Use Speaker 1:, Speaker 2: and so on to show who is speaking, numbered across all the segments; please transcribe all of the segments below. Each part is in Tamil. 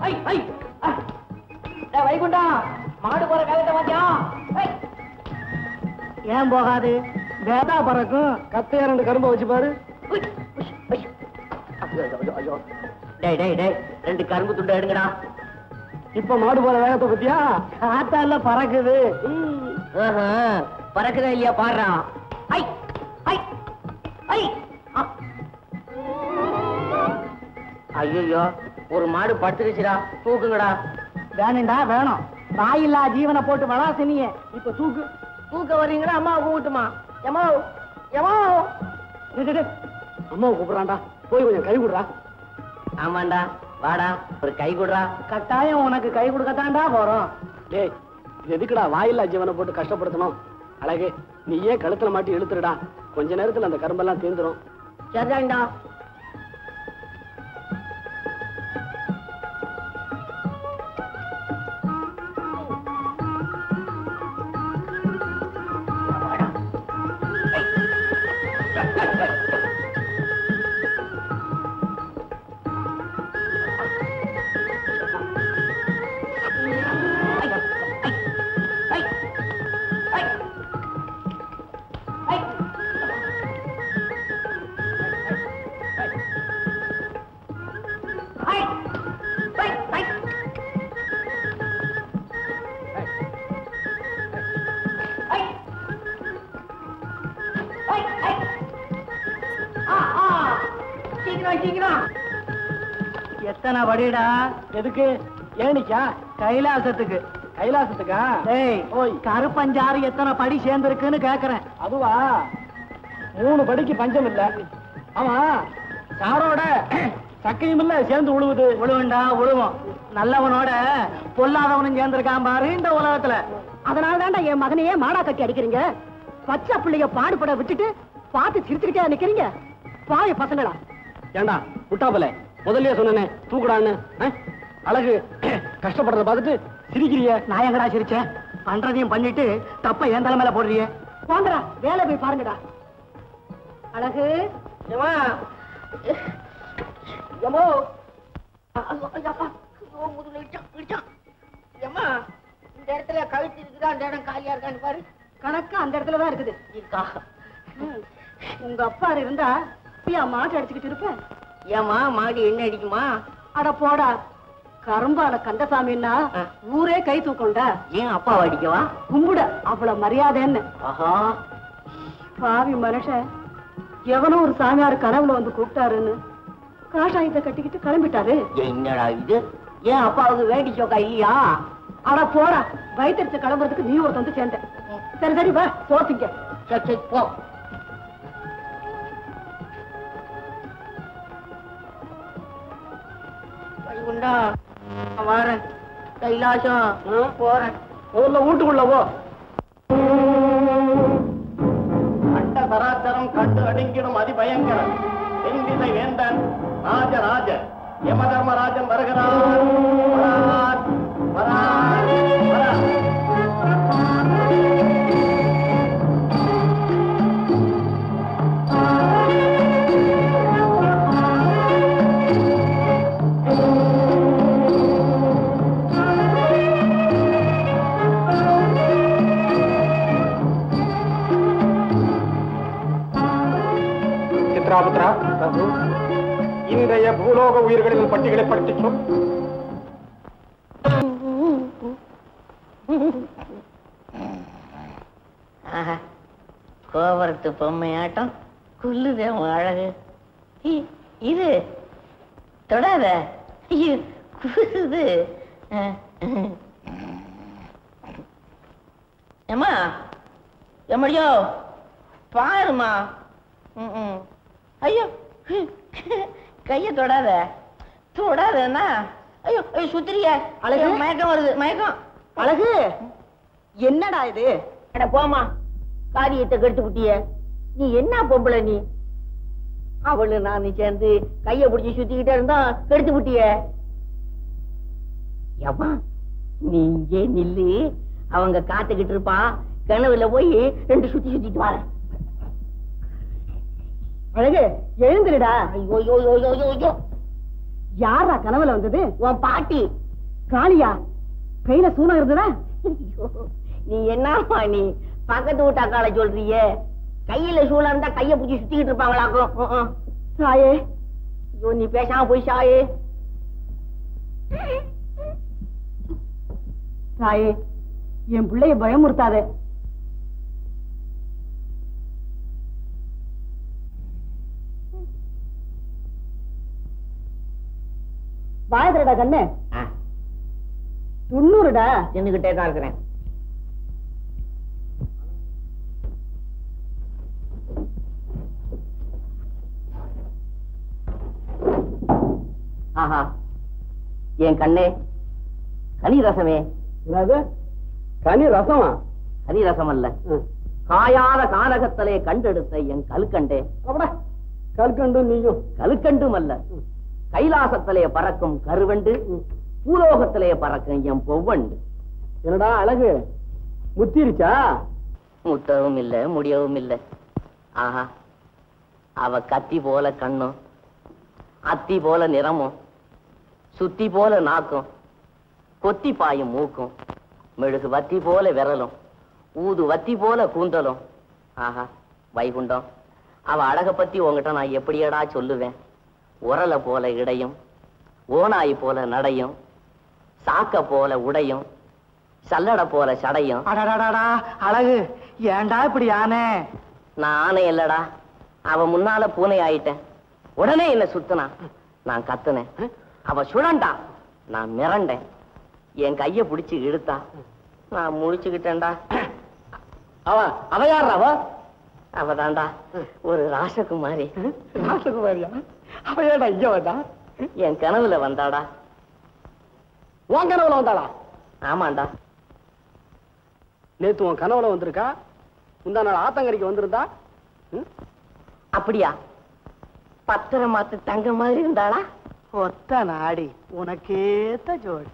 Speaker 1: ஐ ஐ ஐ. டேய் வைகுண்டா மாடு போற வேகத்தை மாத்தியா ஐ
Speaker 2: ஏன் போகாது வேதா பறக்கும்
Speaker 3: கத்தையா ரெண்டு கரும்பை வச்சு பாரு
Speaker 1: உய், உய், உய். ஐயோ, ஐயோ, ஐயோ. டேய் டேய் டேய் ரெண்டு கரும்பு துண்டை எடுங்கடா
Speaker 3: இப்ப மாடு போற வேகத்தை பத்தியா
Speaker 2: காத்தால பறக்குது
Speaker 1: ஆஹா, பறக்குதா இல்லையா பாடுறா ஐ ஐ ஐ ஐயோ ஒரு மாடு படுத்துருச்சுடா தூக்குங்கடா
Speaker 2: வேணும்டா வேணும் வாயில்லா ஜீவனை போட்டு வளாசினிய இப்ப தூக்கு
Speaker 1: தூக்க வர்றீங்களா அம்மா கூட்டுமா எமோ எமோ
Speaker 3: டேய், டேய், டேய். அம்மாவை கூப்பிடுறான்டா போய் கொஞ்சம் கை விடுறா
Speaker 1: ஆமாண்டா வாடா ஒரு கை கொடுறா
Speaker 2: கட்டாயம் உனக்கு கை கொடுக்கத்தான்டா போறோம்
Speaker 3: டேய் இது எதுக்குடா வாயில்லா ஜீவனை போட்டு கஷ்டப்படுத்தணும் அழகு நீயே கழுத்துல மாட்டி இழுத்துருடா கொஞ்ச நேரத்துல அந்த கரும்பெல்லாம் தீந்துரும்
Speaker 1: சரிதான்டா சீக்கிரம் சீக்கிரம்
Speaker 2: எத்தனை படிடா
Speaker 3: எதுக்கு ஏனிக்கா
Speaker 2: கைலாசத்துக்கு
Speaker 3: கைலாசத்துக்கா
Speaker 2: டேய்
Speaker 3: ஓய்.
Speaker 2: கருப்பஞ்சாறு எத்தனை படி சேர்ந்திருக்குன்னு கேக்குறேன்
Speaker 3: அதுவா மூணு படிக்கு பஞ்சம் இல்ல ஆமா சாரோட சக்கையும் இல்ல சேர்ந்து உழுவுது
Speaker 2: உழுவுண்டா உழுவும் நல்லவனோட பொல்லாதவனும் சேர்ந்திருக்கான் பாரு இந்த உலகத்துல
Speaker 4: அதனால தான்டா என் மகனையே மாடா கட்டி அடிக்கிறீங்க பச்சை பிள்ளைய பாடுபட விட்டுட்டு பார்த்து சிரிச்சிருக்கே நிக்கிறீங்க பாய பசங்களா
Speaker 3: ஏண்டா முட்டாப்பல முதல்லயே சொன்னனே தூக்குடான்னு ஆ? அழகு கஷ்டப்படுறத பார்த்துட்டு சிரிக்கிறிய
Speaker 2: நான் எங்கடா சிரிச்சேன் பண்றதையும் பண்ணிட்டு தப்ப என் தலைமையில போடுறியே
Speaker 4: போங்கடா வேலை போய் பாருங்கடா அழகு
Speaker 1: ஏமா எமோ ஐயோ, ஐயோ, அப்பா. ஐயோ, முதுகுல இடிச்சான், இடிச்சான். ஏம்மா, இந்த இடத்துல கழுத்து இருக்குதா அந்த இடம் காலியா இருக்கான்னு பாரு
Speaker 4: கணக்கா அந்த இடத்துல தான் இருக்குது
Speaker 1: இருக்கா
Speaker 4: ம். உங்க அப்பா இருந்தா ஏன் மாட்டு அடிச்சுக்கிட்டு இருப்பேன்
Speaker 1: ஏமா மாடி என்ன அடிக்குமா
Speaker 4: அட போடா கரும்பால கந்தசாமின்னா
Speaker 1: ஆ.
Speaker 4: ஊரே கை தூக்கும்டா
Speaker 1: ஏன் அப்பாவை அடிக்கவா
Speaker 4: கும்பிட அவ்வளவு மரியாதைன்னு
Speaker 1: ஆஹா
Speaker 4: பாவி மனுஷன் எவனோ ஒரு சாமியார் கனவுல வந்து கூப்பிட்டாருன்னு காஷாயத்தை கட்டிக்கிட்டு கிளம்பிட்டாரு
Speaker 1: என்னடா இது ஏன் அப்பாவுக்கு வேண்டி சோக்கா இல்லையா
Speaker 4: அட போடா வயிற்றுச்சு கிளம்புறதுக்கு நீ ஒருத்த வந்து சேர்ந்த சரி சரி வா போசிங்க
Speaker 1: சரி சரி போ வைகுண்டா நான் வாரேன் கைலாசம் போறேன்
Speaker 3: முதல்ல வீட்டுக்குள்ள போ
Speaker 5: அண்ட சராச்சரம் கண்டு அடங்கிடும் அதிபயங்கரன் தென்திசை வேந்தன் ராஜராஜ யமதர்மராஜன் வருகிறார் வரார், வரார், வரார்.
Speaker 3: சித்ராபுத்ரா இன்றைய பூலோக உயிர்களின் பட்டியலை படித்துச் சொல்
Speaker 1: ஆஹா கோபுரத்து பொம்மையாட்டம் குல்லுதே உன் அழகு இ- இது தொடாத ஐயோ, குருது ஏமா எம்மடியோ பாருமா ம், ம். ஐயோ கைய தொடாத தொடாதன்னா ஐயோ ஐயோ சுத்திரிய
Speaker 4: அழகு.
Speaker 1: மயக்கம் வருது மயக்கம்
Speaker 4: அழகு என்னடா இது
Speaker 1: அட போமா காரியத்தை கெடுத்து விட்டிய நீ என்ன பொம்பளை நீ அவளு நானு சேர்ந்து கைய பிடிச்சி சுத்திக்கிட்டே இருந்தா கெடுத்து விட்டிய ஏப்பா நீ இங்கே நில்லு அவங்க காத்துக்கிட்டு இருப்பா கனவுல போய் ரெண்டு சுத்தி சுத்திட்டு வர
Speaker 4: அழகு எழுந்துருடா
Speaker 1: ஐயோ ஐயோ ஐயோ ஐயோ ஐயோ
Speaker 4: யாரா கனவுல வந்தது
Speaker 1: உன் பாட்டி
Speaker 4: காளியா கையில சூனம் இருந்ததா
Speaker 1: ஐயோ, நீ என்னம்மா நீ பக்கத்து வீட்டாக்கால சொல்றியே கையில சூழ இருந்தா கைய பிடிச்சி சுத்திக்கிட்டு இருப்பாங்களாக்கும் ம், ம்.
Speaker 4: தாயே
Speaker 1: ஐயோ நீ பேசாம போய் சாயே
Speaker 4: தாயே என் பிள்ளைய பயமுறுத்தாதே வாயதுடா கண்ணு தொண்ணூறுடா
Speaker 1: நின்னுகிட்டே தான் இருக்கிறேன் ஆஹா என் கண்ணே கனி ரசமே
Speaker 3: என்னது கனி ரசமா
Speaker 1: கனி ரசம் அல்ல
Speaker 3: ம்.
Speaker 1: காயாத கானகத்திலே கண்டெடுத்த என் கல்கண்டே
Speaker 3: அப்படா கல்கண்டு நீயும்
Speaker 1: கல்கண்டும் அல்ல கைலாசத்திலே பறக்கும் கருவண்டு பூலோகத்திலே பறக்கும் என் பொவ்வண்டு
Speaker 3: என்னடா அழகு முத்திருச்சா
Speaker 1: முத்தவும் இல்ல முடியவும் இல்ல ஆஹா அவ கத்தி போல கண்ணும் அத்தி போல நிறமும் சுத்தி போல நாக்கும் கொத்தி பாயும் மூக்கும் மெழுகு வத்தி போல விரலும் ஊது வத்தி போல கூந்தலும் ஆஹா வைகுண்டம் அவ அழக பத்தி உங்ககிட்ட நான் எப்படியடா சொல்லுவேன் உரலை போல இடையும் ஓனாய் போல நடையும் சாக்க போல உடையும் சல்லடை போல சடையும்
Speaker 2: அடடடடா அழகு ஏன்டா இப்படி ஆனே
Speaker 1: நானே இல்லடா அவ முன்னால பூனை ஆயிட்டேன் உடனே என்ன சுத்துனா நான் கத்துனேன் அவ சுழண்டா நான் மிரண்டேன் என் கைய பிடிச்சு இழுத்தா நான் முழிச்சுக்கிட்டேன்டா
Speaker 3: அவ அவ யார் அவ
Speaker 1: அவதான்டா ஒரு ராசகுமாரி
Speaker 3: ராசகுமாரியா அவ ஏடா இங்க வந்தா
Speaker 1: என் கனவுல வந்தாடா
Speaker 3: உன் கனவுல வந்தாளா
Speaker 1: ஆமாண்டா
Speaker 3: நேத்து உன் கனவுல வந்திருக்கா முந்தா நாள் ஆத்தங்கரைக்கு வந்திருந்தா ம்?
Speaker 1: அப்படியா பத்திரம் மாத்து தங்க மாதிரி இருந்தாளா
Speaker 2: ஒத்த நாடி உனக்கேத்த ஜோடி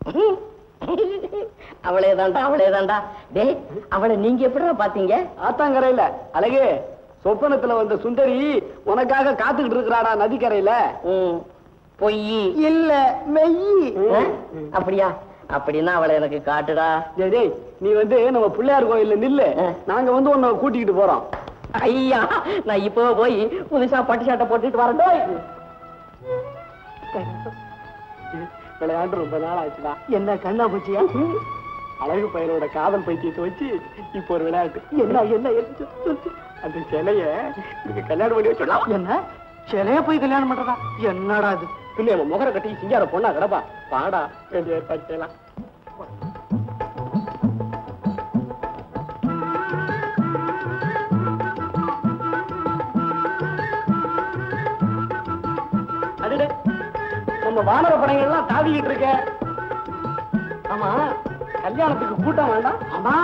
Speaker 1: அவளே தான்டா அவளே தான்டா டேய் அவளை நீங்க எப்படிடா பாத்தீங்க
Speaker 3: ஆத்தாங்கரையில அழகு சொப்பனத்துல வந்த சுந்தரி உனக்காக காத்துக்கிட்டு இருக்கிறாடா நதிக்கரையில
Speaker 1: ம், பொய்
Speaker 2: இல்ல மெய்யி
Speaker 1: ஆ? அப்படியா அப்படின்னா அவளை எனக்கு காட்டுடா
Speaker 3: டேய், டேய் நீ வந்து நம்ம பிள்ளையார் கோயில்ல நில்லு
Speaker 1: ஆ.
Speaker 3: நாங்க வந்து உன்னை கூட்டிக்கிட்டு போறோம்
Speaker 1: ஐயா நான் இப்போ போய் புதுசா பட்டு சட்டை போட்டுட்டு வரேன்
Speaker 3: விளையாண்டு ரொம்ப நாள் ஆச்சுடா
Speaker 2: என்ன கண்ணா பூச்சியா
Speaker 3: அழகு பையனோட காதல் பைத்தியத்தை வச்சு இப்போ ஒரு விளையாட்டு
Speaker 2: என்ன என்ன என்ன சொல்லு, சொல்லு.
Speaker 3: அந்த சிலைய நீங்க கல்யாணம் பண்ணி வச்சுடலாம்
Speaker 2: என்ன சிலைய போய் கல்யாணம் பண்றதா என்னடா இது
Speaker 3: பின்ன நம்ம முகர கட்டி சிங்கார பொண்ணா கிடப்பா பாடா வேண்டிய ஏற்பாடு செய்யலாம் அடடே, நம்ம வானர படைகள்லாம் தாவிக்கிட்டு இருக்க ஆமா கல்யாணத்துக்கு கூட்டம் வேண்டாம்
Speaker 2: அம்மா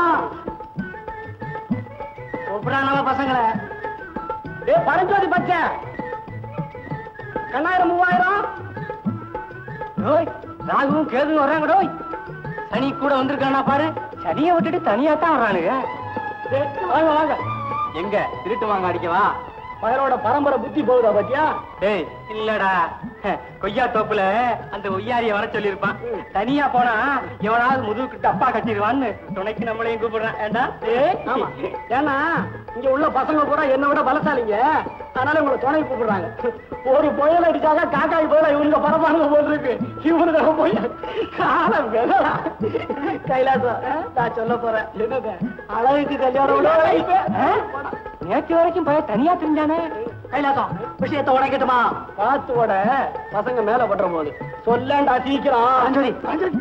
Speaker 2: கூப்பிடானவ பசங்களை
Speaker 3: ஏ பரஞ்சோதி பச்சை கண்ணாயிரம் மூவாயிரம்
Speaker 2: ஓய் ராகுவும் கேதுவும் வர்றாங்க டோய் சனி கூட வந்திருக்கானா பாரு சனியை விட்டுட்டு தனியா தான் வர்றானுங்க
Speaker 3: ஏய், வாங்க வாங்க
Speaker 2: எங்க திருட்டு வாங்க அடிக்கவா
Speaker 3: பையனோட பரம்பரை புத்தி போகுதா பாத்தியா
Speaker 2: டேய் இல்லடா கொய்யா தோப்புல அந்த ஒய்யாரிய வர சொல்லிருப்பான் தனியா போனா எவனாவது முதுகுக்கு டப்பா கட்டிடுவான்னு துணைக்கு நம்மளையும் கூப்பிடுறான் ஏண்டா
Speaker 3: ஏய், ஆமா ஏன்னா இங்க உள்ள பசங்க பூரா என்ன விட பலசாலிங்க அதனால உங்களை துணை கூப்பிடுறாங்க ஒரு புயல் அடிச்சாக காக்காய் போல இவனுங்க பரப்பானுங்க போல் இருக்கு இவனுக்கு போய் காலம் வெதடா கைலாசம் ஆ, நான் சொல்ல போறேன் என்னது அழகுக்கு கல்யாணம்
Speaker 2: ஆ? நேற்று வரைக்கும் பையன் தனியா தெரிஞ்சானே கைலாசம் விஷயத்தை உடைக்கட்டுமா
Speaker 3: காத்தோட பசங்க மேல படுற போது சொல்லேன்டா சீக்கிரம்
Speaker 2: பரஞ்சோதி பரஞ்சோதி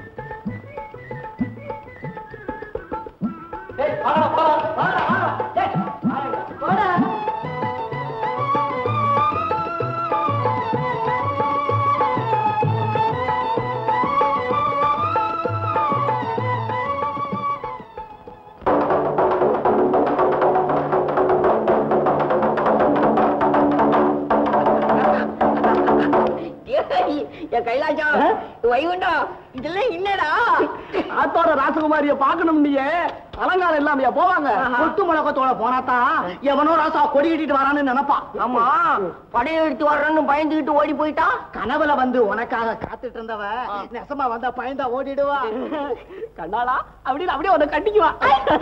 Speaker 3: ஏய், வாடா, போலாம், வாடா, வாடா. ஏய், வாடா, வாடா.
Speaker 1: ஏய், என் கைலாசம் வைகுண்டம் இதெல்லாம் என்னடா
Speaker 3: ஆத்தோட ராசகுமாரிய பாக்கணும் நீ அலங்காரம் இல்லாமையா போவாங்க கொட்டு முழக்கத்தோட போனாதான் எவனோ ராசா கொடி கட்டிட்டு வரான்னு நினைப்பான்
Speaker 1: ஆமா படையெடுத்து வர்றேன்னு பயந்துகிட்டு ஓடி போயிட்டா
Speaker 3: கனவுல வந்து உனக்காக காத்துட்டு இருந்தவ நெசமா வந்தா பயந்தா ஓடிடுவா கண்ணாளா அப்படின்னு அப்படியே உன்னை கட்டிக்குவா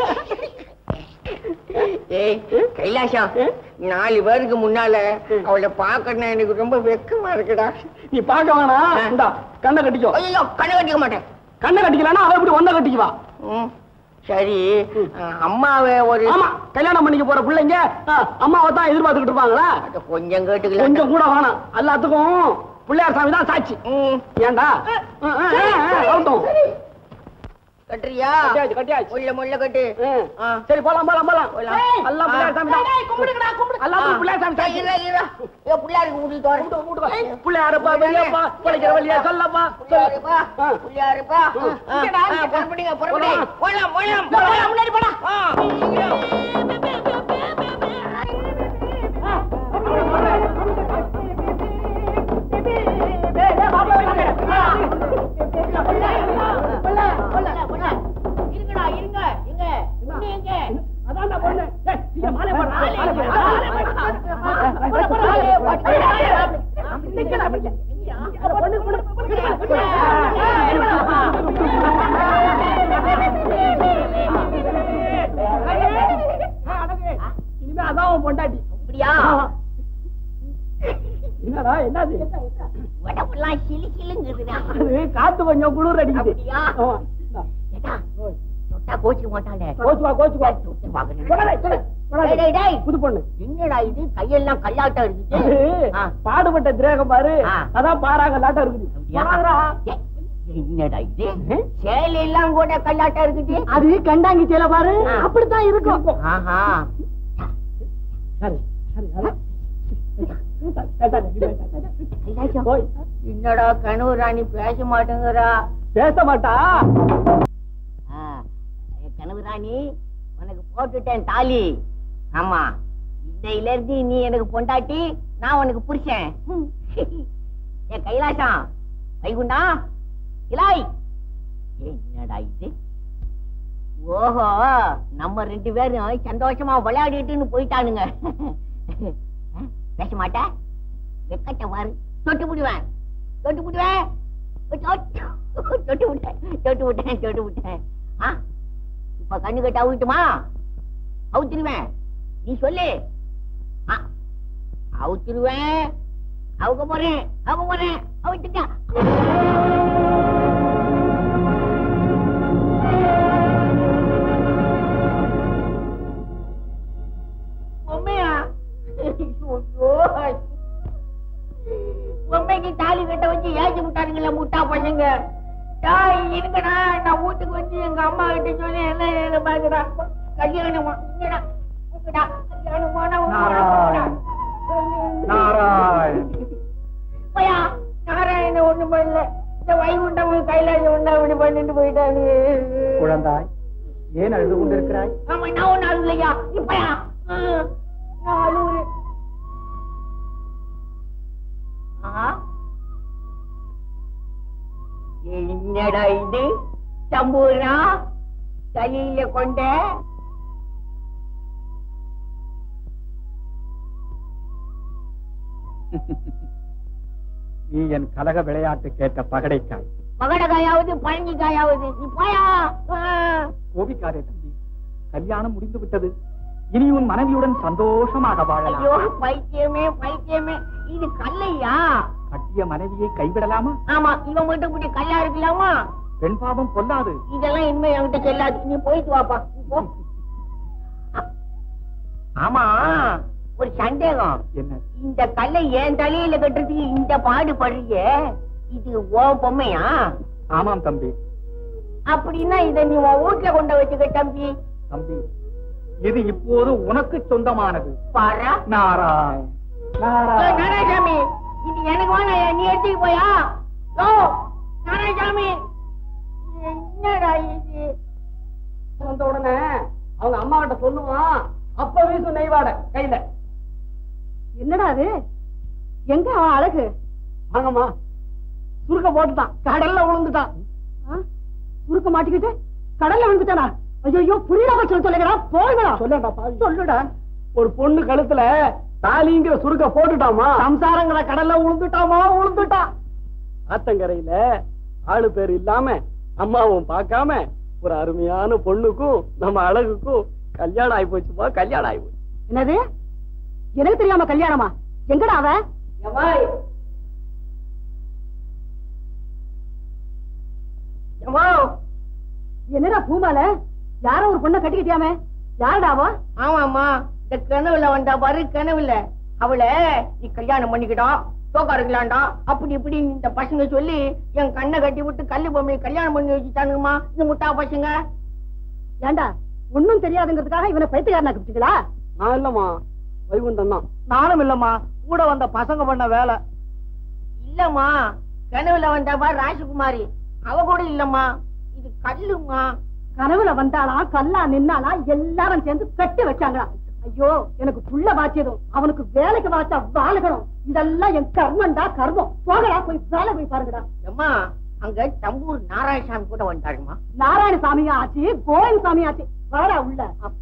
Speaker 1: ஏய் கைலாசம் நாலு பேருக்கு முன்னால அவளை பாக்கணும் எனக்கு ரொம்ப வெக்கமா இருக்குடா
Speaker 3: நீ பார்க்க வேணாம் இந்தா கண்ணை கட்டிக்கோ
Speaker 1: ஐயோ கண்ணை கட்டிக்க மாட்டேன்
Speaker 3: கண்ணை கட்டிக்கலன்னா அவ எப்படி ஒன்ன கட்டிக்குவா
Speaker 1: ம், சரி அஹ், அம்மாவை ஒரு
Speaker 3: ஆமா கல்யாணம் பண்ணிக்க போற பிள்ளைங்க ஆ, அம்மாவை தான் எதிர்பார்த்துக்கிட்டு இருப்பாங்களா
Speaker 1: அத கொஞ்சம் கேட்டுக்கல
Speaker 3: கொஞ்சம் கூட வேணாம் எல்லாத்துக்கும் பிள்ளையார் சாமி தான் சாட்சி
Speaker 1: ம்,
Speaker 3: ஏண்டா ஆ, ஆ, ஆ, ஆ, ஆகட்டும்.
Speaker 1: கட்டுறியா
Speaker 3: கட்டியாச்சு கட்டியாச்சு
Speaker 1: முள்ள முள்ள கட்டு
Speaker 3: ஆ.
Speaker 1: ஆ.
Speaker 3: சரி போலாம் போலாம் போலாம்
Speaker 1: போலாம்.
Speaker 3: எல்லாம் பிள்ளையார் சாமி தான் எல்லாம் பிள்ளையார் சாமி சாட்சி
Speaker 1: இருடா, இருடா. ஏ, பிள்ளையாருக்கு ஊட்டிட்டு வரேன்.
Speaker 3: பிள்ளையாரப்பா வெளியப்பா பிழைக்கிற வழியா சொல்லப்பா
Speaker 1: பிள்ளையாருப்பா,
Speaker 3: ஆ.
Speaker 1: பிள்ளையாருப்பா. ஆ, ஆ, புறப்படுங்க, புறப்படுங்க. போலாம், போலாம், போலாம், முன்னாடி போலாம். ஆ. இருங்கடா, இருங்க, இருங்க. இன்னும் எங்க?
Speaker 3: அதான்டா பொண்ணு ஏய், சீக்கிரம் மாலை போடு, மாலை போடு, மாலை போடு.
Speaker 1: போடா, போடா, போடா.
Speaker 3: நிக்கடா, நிக்க. அந்த பொண்ணு, பொண்ணு, பொண்ணு. இனிமே அதான் உன் பொண்டாட்டி
Speaker 1: அப்படியா?
Speaker 3: என்னடா என்னது
Speaker 1: உடம்பெல்லாம் சிலு சிலுங்குதுடா.
Speaker 3: அது காத்து கொஞ்சம் குளிர் அடிக்குது
Speaker 1: அப்படியா?
Speaker 3: ஆமா. இந்தா.
Speaker 1: ஏடா, தொட்டா கோச்சிக்க மாட்டாளே.
Speaker 3: கோச்சுவா கோச்சுவா
Speaker 1: தொட்டு பார்க்கணும்.
Speaker 3: கொடாதே, கொடாதே, கொடாதே.
Speaker 1: டேய், டேய், டேய்.
Speaker 3: புது பொண்ணு
Speaker 1: என்னடா இது கையெல்லாம் கல்லாட்டம்
Speaker 3: அது
Speaker 1: இருக்குது ஆ.
Speaker 3: பாடுபட்ட திரேகம் பாரு
Speaker 1: ஆ.
Speaker 3: அதான் பாறாங்கல்லாட்டம் இருக்குது
Speaker 1: அப்படியா?
Speaker 3: போடாதடா.
Speaker 1: ஏய், என்னடா இது சேலை எல்லாம் கூட கல்லாட்டம் இருக்குது
Speaker 4: அது கண்டாங்கி சேல பாரு
Speaker 1: ஆ.
Speaker 4: அப்படித்தான் இருக்கும்
Speaker 1: ஆஹா
Speaker 3: சரி, சரி, அதான்.
Speaker 1: கைலாசம்.
Speaker 3: போய்.
Speaker 1: என்னடா கனவு ராணி பேச மாட்டேங்கிறா
Speaker 3: பேச மாட்டா
Speaker 1: ஆ, ஏ, கனவு ராணி உனக்கு போட்டுட்டேன் தாலி ஆமா இன்னையில இருந்து நீ எனக்கு பொண்டாட்டி நான் உனக்கு புருஷன் ஏ கைலாசம் வைகுண்டா இலாய் என்னடா இது ஓஹோ நம்ம ரெண்டு பேரும் சந்தோஷமா விளையாடிட்டுன்னு போயிட்டானுங்க பேச மாட்ட வெக்கட்ட பாரு தொட்டு விடுவேன் தொட்டு விடுவேன் தொட்டு தொட்டு விட்டேன் தொட்டு விட்டேன் தொட்டு விட்டேன் ஆ இப்ப கண்ணு கட்ட அவுட்டுமா அவுத்துருவேன் நீ சொல்லு ஆ, அவுத்துருவேன் அவுக்க போறேன் அவுக்க போறேன் அவுத்துட்டா பொம்மையா ஐயோ. பொம்மைக்கு தாலி கட்ட வச்சு ஏச்சு விட்டானுங்களே முட்டா பசங்க டாய் இருங்கடா நான் வீட்டுக்கு வந்து எங்க அம்மா கிட்ட சொல்லி என்ன என்ன பாக்குறா கல்யாணமா இங்கடா இங்கடா கல்யாணமான போயா நாராயண ஒண்ணு பண்ணல இந்த வைகுண்டம் கைலாசம் ஒண்ணு அப்படி பண்ணிட்டு போயிட்டாரு
Speaker 3: குழந்தாய் ஏன் அழுது கொண்டிருக்கிறாய்
Speaker 1: ஆமா நான் ஒண்ணு அழுலையா இப்பயா ஆ, நான் அழுவுறேன் ஆஹா. என்னடா இது சம்பூரா தலையில கொண்ட
Speaker 3: நீ என் கலக விளையாட்டு கேட்ட பகடைக்காய்
Speaker 1: மகடகாயாவது பழனிக்காயாவது நீ போயா ஆ.
Speaker 3: கோபிக்காரே தம்பி கல்யாணம் முடிந்து விட்டது இனி உன் மனைவியுடன் சந்தோஷமாக
Speaker 1: ஐயோ
Speaker 3: வாழலாம்
Speaker 1: பைத்தியமே பைத்தியமே இது கல்லையா
Speaker 3: கட்டிய மனைவியை கைவிடலாமா
Speaker 1: ஆமா இவன் மட்டும் இப்படி கல்லா இருக்கலாமா
Speaker 3: பெண் பாவம் பொல்லாது
Speaker 1: இதெல்லாம் இனிமே என்கிட்ட செல்லாது நீ போயிட்டு வாப்பா நீ போ ஆமா ஒரு சந்தேகம்
Speaker 3: என்ன
Speaker 1: இந்த கல்லை என் தலையில கட்டுறதுக்கு இந்த பாடு படுறிய இது ஓ பொம்மையா
Speaker 3: ஆமாம் தம்பி
Speaker 1: அப்படின்னா இத நீ உன் வீட்டுல கொண்டு வச்சுக்க தம்பி
Speaker 3: தம்பி இது இப்போது உனக்கு சொந்தமானது
Speaker 1: பாரா
Speaker 3: நாராய் நாராய்
Speaker 1: நாராயணசாமி இது எனக்கு வேணாம் நீ எடுத்துட்டு போயா ஓ நாராயணசாமி என்னடா இது
Speaker 3: வந்த உடனே அவங்க அம்மா கிட்ட சொல்லுவான் அப்ப வீசு நெய்வாட கையில
Speaker 4: என்னடா அது எங்க அவன் அழகு
Speaker 3: வாங்கம்மா சுருக்க போட்டுட்டான் கடல்ல விழுந்துட்டான்
Speaker 4: ஆ? சுருக்க மாட்டிக்கிட்டு கடல்ல விழுந்துட்டானா ஐயோ புரியல சொல்ல சொல்லுங்கடா போங்கடா
Speaker 3: சொல்லடா பாவி
Speaker 4: சொல்லுடா
Speaker 3: ஒரு பொண்ணு கழுத்துல தாலிங்கிற சுருக்க போட்டுட்டாமா சம்சாரங்கிற கடல்ல உளுந்துட்டாமா உளுந்துட்டான் ஆத்தங்கரையில ஆளு பேர் இல்லாம அம்மாவும் பார்க்காம ஒரு அருமையான பொண்ணுக்கும் நம்ம அழகுக்கும் கல்யாணம் ஆகி போச்சுமா கல்யாணம் ஆகி போச்சு
Speaker 4: என்னது எனக்கு தெரியாம கல்யாணமா எங்கடா அவ என்னடா பூமால யாரோ ஒரு பொண்ணை கட்டிக்கிட்டியாமே யாருடா அவ
Speaker 6: ஆமாமா இந்த கனவுல வந்தா பாரு கனவுல அவளை நீ கல்யாணம் பண்ணிக்கிட்டோம் தோக்காருக்கலாண்டா அப்படி இப்படி இந்த பசங்க சொல்லி என் கண்ணை கட்டி விட்டு கல்லு பொம்மையை கல்யாணம் பண்ணி வச்சுட்டானுங்கம்மா இந்த முட்டா பசங்க
Speaker 4: ஏண்டா ஒண்ணும் தெரியாதுங்கிறதுக்காக இவனை பைத்தியக்காரனா கூப்பிட்டீங்களா
Speaker 3: நான் இல்லம்மா வைகுந்தன் தான்
Speaker 2: நானும் இல்லம்மா கூட வந்த பசங்க பண்ண வேலை
Speaker 6: இல்லம்மா கனவுல வந்தா பாரு ராஜகுமாரி அவ கூட இல்லம்மா இது கல்லுமா
Speaker 4: கனவுல வந்தாளா கல்லா நின்னாளா எல்லாரும் சேர்ந்து கட்டி வச்சாங்களா ஐயோ எனக்கு புள்ள வாச்சியதும் அவனுக்கு வேலைக்கு வாச்சா வாழகணும் இதெல்லாம் என் கர்மண்டா கர்மம் போகடா போய் வேலை போய் பாருங்கடா
Speaker 6: அம்மா அங்க தம்பூர் நாராயணசாமி கூட வந்துட்டாருமா
Speaker 4: நாராயண சாமியும் ஆச்சு கோயில் சாமியும் ஆச்சு வாடா உள்ள